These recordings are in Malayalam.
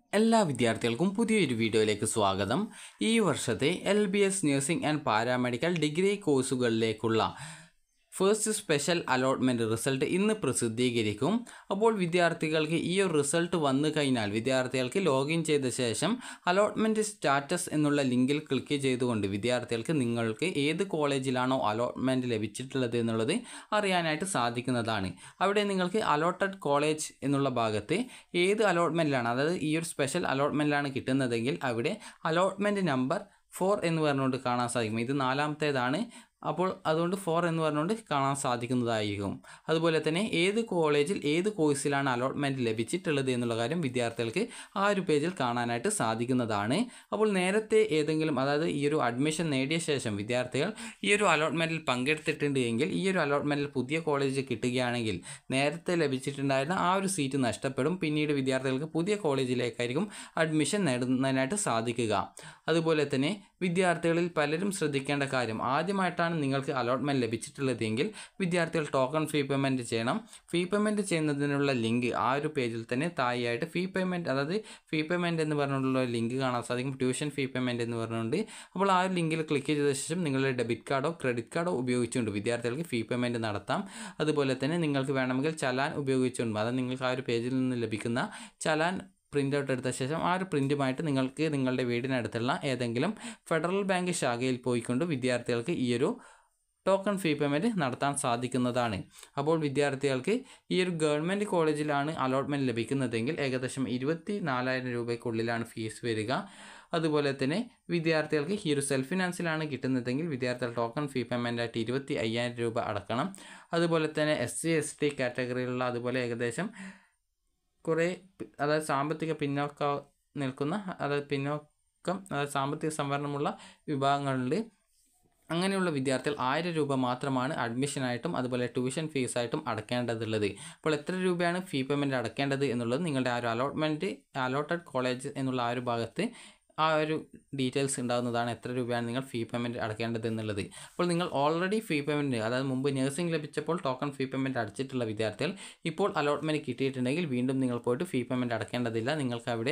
എല്ലാ വിദ്യാർത്ഥികൾക്കും പുതിയൊരു വീഡിയോയിലേക്ക് സ്വാഗതം ഈ വർഷത്തെ L B S nursing and paramedical degree കോഴ്സുകളിലേക്കുള്ള ഫസ്റ്റ് സ്പെഷ്യൽ അലോട്ട്മെൻറ്റ് റിസൾട്ട് ഇന്ന് പ്രസിദ്ധീകരിക്കും അപ്പോൾ വിദ്യാർത്ഥികൾക്ക് ഈ ഒരു റിസൾട്ട് വന്നു കഴിഞ്ഞാൽ വിദ്യാർത്ഥികൾക്ക് ലോഗിൻ ചെയ്ത ശേഷം അലോട്ട്മെൻറ്റ് സ്റ്റാറ്റസ് എന്നുള്ള ലിങ്കിൽ ക്ലിക്ക് ചെയ്തുകൊണ്ട് വിദ്യാർത്ഥികൾക്ക് നിങ്ങൾക്ക് ഏത് കോളേജിലാണോ അലോട്ട്മെൻറ്റ് ലഭിച്ചിട്ടുള്ളത് എന്നുള്ളത് അറിയാനായിട്ട് സാധിക്കുന്നതാണ് അവിടെ നിങ്ങൾക്ക് അലോട്ടഡ് കോളേജ് എന്നുള്ള ഭാഗത്ത് ഏത് അലോട്ട്മെൻറ്റിലാണ് അതായത് ഈ ഒരു സ്പെഷ്യൽ അലോട്ട്മെൻറ്റിലാണ് കിട്ടുന്നതെങ്കിൽ അവിടെ അലോട്ട്മെൻറ്റ് നമ്പർ ഫോർ എന്ന് പറഞ്ഞുകൊണ്ട് കാണാൻ സാധിക്കും ഇത് നാലാമത്തേതാണ് അപ്പോൾ അതുകൊണ്ട് ഫോർ എന്ന് പറഞ്ഞുകൊണ്ട് കാണാൻ സാധിക്കുന്നതായിരിക്കും അതുപോലെ തന്നെ ഏത് കോളേജിൽ ഏത് കോഴ്സിലാണ് അലോട്ട്മെൻറ്റ് ലഭിച്ചിട്ടുള്ളത് എന്നുള്ള കാര്യം വിദ്യാർത്ഥികൾക്ക് ആ ഒരു പേജിൽ കാണാനായിട്ട് സാധിക്കുന്നതാണ് അപ്പോൾ നേരത്തെ ഏതെങ്കിലും അതായത് ഈ ഒരു അഡ്മിഷൻ നേടിയ ശേഷം വിദ്യാർത്ഥികൾ ഈ ഒരു അലോട്ട്മെൻറ്റിൽ പങ്കെടുത്തിട്ടുണ്ട് എങ്കിൽ ഈ ഒരു അലോട്ട്മെൻറ്റിൽ പുതിയ കോളേജ് കിട്ടുകയാണെങ്കിൽ നേരത്തെ ലഭിച്ചിട്ടുണ്ടായിരുന്ന ആ ഒരു സീറ്റ് നഷ്ടപ്പെടും പിന്നീട് വിദ്യാർത്ഥികൾക്ക് പുതിയ കോളേജിലേക്കായിരിക്കും അഡ്മിഷൻ നേടുന്നതിനായിട്ട് സാധിക്കുക അതുപോലെ തന്നെ വിദ്യാർത്ഥികളിൽ പലരും ശ്രദ്ധിക്കേണ്ട കാര്യം ആദ്യമായിട്ടാണ് നിങ്ങൾക്ക് അലോട്ട്മെൻറ്റ് ലഭിച്ചിട്ടുള്ളതെങ്കിൽ വിദ്യാർത്ഥികൾ ടോക്കൺ ഫീ പേയ്മെൻറ്റ് ചെയ്യണം ഫീ പേയ്മെൻറ്റ് ചെയ്യുന്നതിനുള്ള ലിങ്ക് ആ ഒരു പേജിൽ തന്നെ താഴെയായിട്ട് ഫീ പേയ്മെൻറ്റ് അതായത് ഫീ പേയ്മെൻറ്റ് എന്ന് പറഞ്ഞുള്ള ലിങ്ക് കാണാൻ സാധിക്കും ട്യൂഷൻ ഫീ പേയ്മെൻറ്റ് എന്ന് പറഞ്ഞുകൊണ്ട് അപ്പോൾ ആ ഒരു ലിങ്കിൽ ക്ലിക്ക് ചെയ്ത ശേഷം നിങ്ങളുടെ ഡെബിറ്റ് കാർഡോ ക്രെഡിറ്റ് കാർഡോ ഉപയോഗിച്ചുകൊണ്ട് വിദ്യാർത്ഥികൾക്ക് ഫീ പേയ്മെൻറ്റ് നടത്താം അതുപോലെ തന്നെ നിങ്ങൾക്ക് വേണമെങ്കിൽ ചലാൻ ഉപയോഗിച്ചുകൊണ്ട് അത് നിങ്ങൾക്ക് ആ ഒരു പേജിൽ നിന്ന് ലഭിക്കുന്ന ചലാൻ പ്രിൻ്റ് ഔട്ട് എടുത്ത ശേഷം ആ ഒരു പ്രിൻറ്റുമായിട്ട് നിങ്ങൾക്ക് നിങ്ങളുടെ വീടിനടുത്തുള്ള ഏതെങ്കിലും ഫെഡറൽ ബാങ്ക് ശാഖയിൽ പോയിക്കൊണ്ട് വിദ്യാർത്ഥികൾക്ക് ഈ ഒരു ടോക്കൺ ഫീ പേയ്മെൻറ്റ് നടത്താൻ സാധിക്കുന്നതാണ് അപ്പോൾ വിദ്യാർത്ഥികൾക്ക് ഈ ഒരു ഗവൺമെൻറ് കോളേജിലാണ് അലോട്ട്മെൻറ്റ് ലഭിക്കുന്നതെങ്കിൽ ഏകദേശം ഇരുപത്തി നാലായിരം രൂപയ്ക്കുള്ളിലാണ് ഫീസ് വരിക അതുപോലെ തന്നെ വിദ്യാർത്ഥികൾക്ക് ഈ ഒരു സെൽഫ് ഫിനാൻസിലാണ് കിട്ടുന്നതെങ്കിൽ വിദ്യാർത്ഥികൾ ടോക്കൺ ഫീ പേയ്മെൻ്റ് ആയിട്ട് ഇരുപത്തി അയ്യായിരം രൂപ അടക്കണം അതുപോലെ തന്നെ എസ് സി എസ് ടി കാറ്റഗറിയിലുള്ള അതുപോലെ ഏകദേശം കുറേ പി- അതായത് സാമ്പത്തിക പിന്നോക്കം നിൽക്കുന്ന അതായത് പിന്നോക്കം അതായത് സാമ്പത്തിക സംവരണമുള്ള വിഭാഗങ്ങളിൽ അങ്ങനെയുള്ള വിദ്യാർത്ഥികൾ ആയിരം രൂപ മാത്രമാണ് അഡ്മിഷനായിട്ടും അതുപോലെ ട്യൂഷൻ ഫീസായിട്ടും അടക്കേണ്ടതുള്ളത് അപ്പോൾ എത്ര രൂപയാണ് ഫീ പേയ്മെൻറ്റ് അടക്കേണ്ടത് എന്നുള്ളത് നിങ്ങളുടെ ആ ഒരു അലോട്ട്മെൻറ്റ് അലോട്ടഡ് കോളേജ് എന്നുള്ള ആ ഒരു ഭാഗത്ത് ആ ഒരു ഡീറ്റെയിൽസ് ഉണ്ടാകുന്നതാണ് എത്ര രൂപയാണ് നിങ്ങൾ ഫീ പേയ്മെൻറ്റ് അടക്കേണ്ടത് എന്നുള്ളത് അപ്പോൾ നിങ്ങൾ ഓൾറെഡി ഫീ പേയ്മെൻറ്റ് അതായത് മുമ്പ് നഴ്സിംഗ് ലഭിച്ചപ്പോൾ ടോക്കൺ ഫീ പേയ്മെൻറ്റ് അടച്ചിട്ടുള്ള വിദ്യാർത്ഥികൾ ഇപ്പോൾ അലോട്ട്മെൻറ്റ് കിട്ടിയിട്ടുണ്ടെങ്കിൽ വീണ്ടും നിങ്ങൾ പോയിട്ട് ഫീ പേയ്മെൻറ്റ് അടക്കേണ്ടതില്ല നിങ്ങൾക്ക് അവിടെ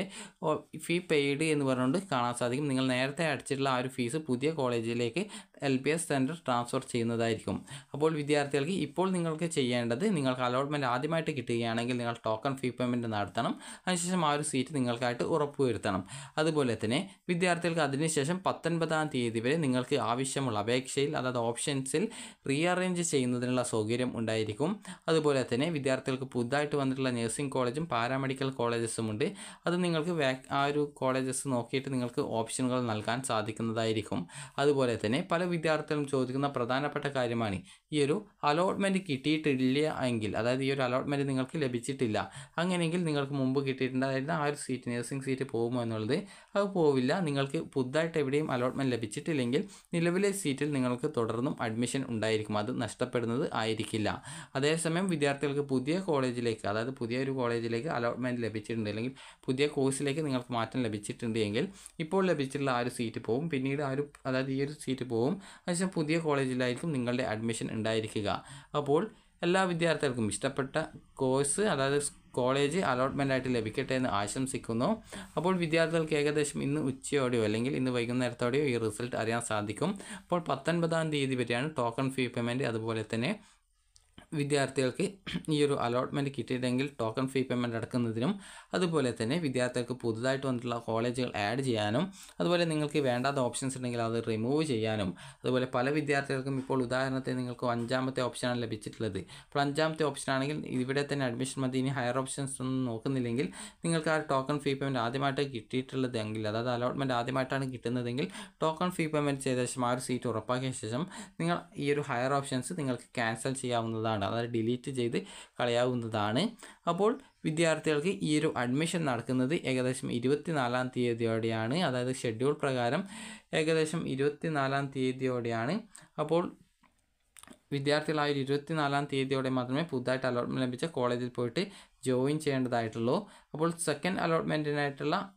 ഫീ പെയ്ഡ് എന്ന് പറഞ്ഞുകൊണ്ട് കാണാൻ സാധിക്കും നിങ്ങൾ നേരത്തെ അടച്ചിട്ടുള്ള ആ ഒരു ഫീസ് പുതിയ കോളേജിലേക്ക് L P S centre transfer ചെയ്യുന്നതായിരിക്കും അപ്പോൾ വിദ്യാർത്ഥികൾക്ക് ഇപ്പോൾ നിങ്ങൾക്ക് ചെയ്യേണ്ടത് നിങ്ങൾക്ക് അലോട്ട്മെൻറ്റ് ആദ്യമായിട്ട് കിട്ടുകയാണെങ്കിൽ നിങ്ങൾ ടോക്കൺ ഫീ പേയ്മെൻറ്റ് നടത്തണം അതിനുശേഷം ആ ഒരു സീറ്റ് നിങ്ങൾക്കായിട്ട് ഉറപ്പുവരുത്തണം അതുപോലെ തന്നെ വിദ്യാർത്ഥികൾക്ക് അതിനുശേഷം പത്തൊൻപതാം തീയതി വരെ നിങ്ങൾക്ക് ആവശ്യമുള്ള അപേക്ഷയിൽ അതായത് ഓപ്ഷൻസിൽ റീഅറേഞ്ച് ചെയ്യുന്നതിനുള്ള സൗകര്യം ഉണ്ടായിരിക്കും അതുപോലെ തന്നെ വിദ്യാർത്ഥികൾക്ക് പുതുതായിട്ട് വന്നിട്ടുള്ള നഴ്സിംഗ് കോളേജും പാരാമെഡിക്കൽ കോളേജസും ഉണ്ട് അത് നിങ്ങൾക്ക് വേ ആ ഒരു കോളേജസ് നോക്കിയിട്ട് നിങ്ങൾക്ക് ഓപ്ഷനുകൾ നൽകാൻ സാധിക്കുന്നതായിരിക്കും അതുപോലെ തന്നെ പല വിദ്യാർത്ഥികളും ചോദിക്കുന്ന പ്രധാനപ്പെട്ട കാര്യമാണ് ഈ ഒരു അലോട്ട്മെൻറ്റ് കിട്ടിയിട്ടില്ല എങ്കിൽ അതായത് ഈ ഒരു അലോട്ട്മെൻറ്റ് നിങ്ങൾക്ക് ലഭിച്ചിട്ടില്ല അങ്ങനെയെങ്കിൽ നിങ്ങൾക്ക് മുമ്പ് കിട്ടിയിട്ടുണ്ടായിരുന്ന ആ ഒരു സീറ്റ് നഴ്സിംഗ് സീറ്റ് പോകുമോ എന്നുള്ളത് അത് പോവില്ല നിങ്ങൾക്ക് പുതുതായിട്ട് എവിടെയും അലോട്ട്മെൻറ്റ് ലഭിച്ചിട്ടില്ലെങ്കിൽ നിലവിലെ സീറ്റിൽ നിങ്ങൾക്ക് തുടർന്നും അഡ്മിഷൻ ഉണ്ടായിരിക്കും അത് നഷ്ടപ്പെടുന്നത് ആയിരിക്കില്ല അതേസമയം വിദ്യാർത്ഥികൾക്ക് പുതിയ കോളേജിലേക്ക് അതായത് പുതിയ ഒരു കോളേജിലേക്ക് അലോട്ട്മെൻറ്റ് ലഭിച്ചിട്ടുണ്ട് അല്ലെങ്കിൽ പുതിയ കോഴ്സിലേക്ക് നിങ്ങൾക്ക് മാറ്റം ലഭിച്ചിട്ടുണ്ട് എങ്കിൽ ഇപ്പോൾ ലഭിച്ചിട്ടുള്ള ആ ഒരു സീറ്റ് പോകും പിന്നീട് ആ ഒരു അതായത് ഈ ഒരു സീറ്റ് പോകും അതിനുശേഷം പുതിയ കോളേജിലായിരിക്കും നിങ്ങളുടെ അഡ്മിഷൻ ഉണ്ടായിരിക്കുക അപ്പോൾ എല്ലാ വിദ്യാർത്ഥികൾക്കും ഇഷ്ടപ്പെട്ട കോഴ്സ് അതായത് കോളേജ് അലോട്ട്മെൻ്റ് ആയിട്ട് ലഭിക്കട്ടെ എന്ന് ആശംസിക്കുന്നു അപ്പോൾ വിദ്യാർത്ഥികൾക്ക് ഏകദേശം ഇന്ന് ഉച്ചയോടെയോ അല്ലെങ്കിൽ ഇന്ന് വൈകുന്നേരത്തോടെയോ ഈ റിസൾട്ട് അറിയാൻ സാധിക്കും അപ്പോൾ പത്തൊൻപതാം തീയതി വരെയാണ് ടോക്കൺ ഫീ പേയ്മെൻറ്റ് അതുപോലെ തന്നെ വിദ്യാർത്ഥികൾക്ക് ഈ ഒരു അലോട്ട്മെൻറ്റ് കിട്ടിയിട്ടെങ്കിൽ ടോക്കൺ ഫീ പേയ്മെൻറ്റ് അടക്കുന്നതിനും അതുപോലെ തന്നെ വിദ്യാർത്ഥികൾക്ക് പുതുതായിട്ട് വന്നിട്ടുള്ള കോളേജുകൾ ആഡ് ചെയ്യാനും അതുപോലെ നിങ്ങൾക്ക് വേണ്ടാത്ത ഓപ്ഷൻസ് ഉണ്ടെങ്കിൽ അത് റിമൂവ് ചെയ്യാനും അതുപോലെ പല വിദ്യാർത്ഥികൾക്കും ഇപ്പോൾ ഉദാഹരണത്തിന് നിങ്ങൾക്ക് അഞ്ചാമത്തെ ഓപ്ഷനാണ് ലഭിച്ചിട്ടുള്ളത് അപ്പോൾ അഞ്ചാമത്തെ ഓപ്ഷൻ ആണെങ്കിൽ ഇവിടെ തന്നെ അഡ്മിഷൻ മതി ഇനി ഹയർ ഓപ്ഷൻസ് ഒന്നും നോക്കുന്നില്ലെങ്കിൽ നിങ്ങൾക്ക് ആ ടോക്കൺ ഫീ പേയ്മെൻറ്റ് ആദ്യമായിട്ട് കിട്ടിയിട്ടുള്ളതെങ്കിൽ അതായത് അലോട്ട്മെൻറ്റ് ആദ്യമായിട്ടാണ് കിട്ടുന്നതെങ്കിൽ ടോക്കൺ ഫീ പേയ്മെൻറ്റ് ചെയ്ത ശേഷം ആ ഒരു സീറ്റ് ഉറപ്പാക്കിയ ശേഷം നിങ്ങൾ ഈ ഒരു ഹയർ ഓപ്ഷൻസ് നിങ്ങൾക്ക് ക്യാൻസൽ ചെയ്യാവുന്നതാണ് അതായത് ഡിലീറ്റ് ചെയ്ത് കളയാവുന്നതാണ് അപ്പോൾ വിദ്യാർത്ഥികൾക്ക് ഈ ഒരു അഡ്മിഷൻ നടക്കുന്നത് ഏകദേശം ഇരുപത്തിനാലാം തീയതിയോടെയാണ് അതായത് ഷെഡ്യൂൾ പ്രകാരം ഏകദേശം ഇരുപത്തിനാലാം തീയതിയോടെയാണ് അപ്പോൾ വിദ്യാർത്ഥികൾ ആ ഒരു ഇരുപത്തിനാലാം തീയതിയോടെ മാത്രമേ പുതുതായിട്ട് അലോട്ട്മെൻറ്റ് ലഭിച്ച കോളേജിൽ പോയിട്ട് ജോയിൻ ചെയ്യേണ്ടതായിട്ടുള്ളൂ അപ്പോൾ സെക്കൻഡ് അലോട്ട്മെൻറ്റിനായിട്ടുള്ള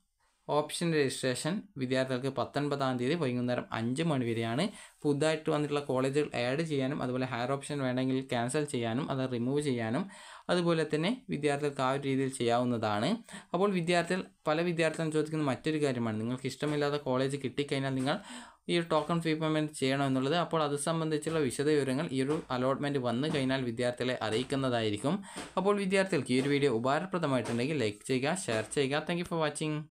ഓപ്ഷൻ രജിസ്ട്രേഷൻ വിദ്യാർത്ഥികൾക്ക് പത്തൊൻപതാം തീയതി വൈകുന്നേരം അഞ്ച് മണി വരെയാണ് പുതുതായിട്ട് വന്നിട്ടുള്ള കോളേജുകൾ ആഡ് ചെയ്യാനും അതുപോലെ ഹയർ ഓപ്ഷൻ വേണമെങ്കിൽ ക്യാൻസൽ ചെയ്യാനും അത് റിമൂവ് ചെയ്യാനും അതുപോലെ തന്നെ വിദ്യാർത്ഥികൾക്ക് ആ ഒരു രീതിയിൽ ചെയ്യാവുന്നതാണ് അപ്പോൾ വിദ്യാർത്ഥികൾ പല വിദ്യാർത്ഥികളും ചോദിക്കുന്ന മറ്റൊരു കാര്യമാണ് നിങ്ങൾക്ക് ഇഷ്ടമില്ലാത്ത കോളേജ് കിട്ടിക്കഴിഞ്ഞാൽ നിങ്ങൾ ഈ ഒരു ടോക്കൺ ഫീ പേയ്മെൻറ്റ് ചെയ്യണം എന്നുള്ളത് അപ്പോൾ അത് സംബന്ധിച്ചുള്ള വിശദവിവരങ്ങൾ ഈ ഒരു അലോട്ട്മെൻറ്റ് വന്നു കഴിഞ്ഞാൽ വിദ്യാർത്ഥികളെ അറിയിക്കുന്നതായിരിക്കും അപ്പോൾ വിദ്യാർത്ഥികൾക്ക് ഈ ഒരു വീഡിയോ ഉപകാരപ്രദമായിട്ടുണ്ടെങ്കിൽ ലൈക്ക് ചെയ്യുക ഷെയർ ചെയ്യുക താങ്ക് ഫോർ വാച്ചിങ്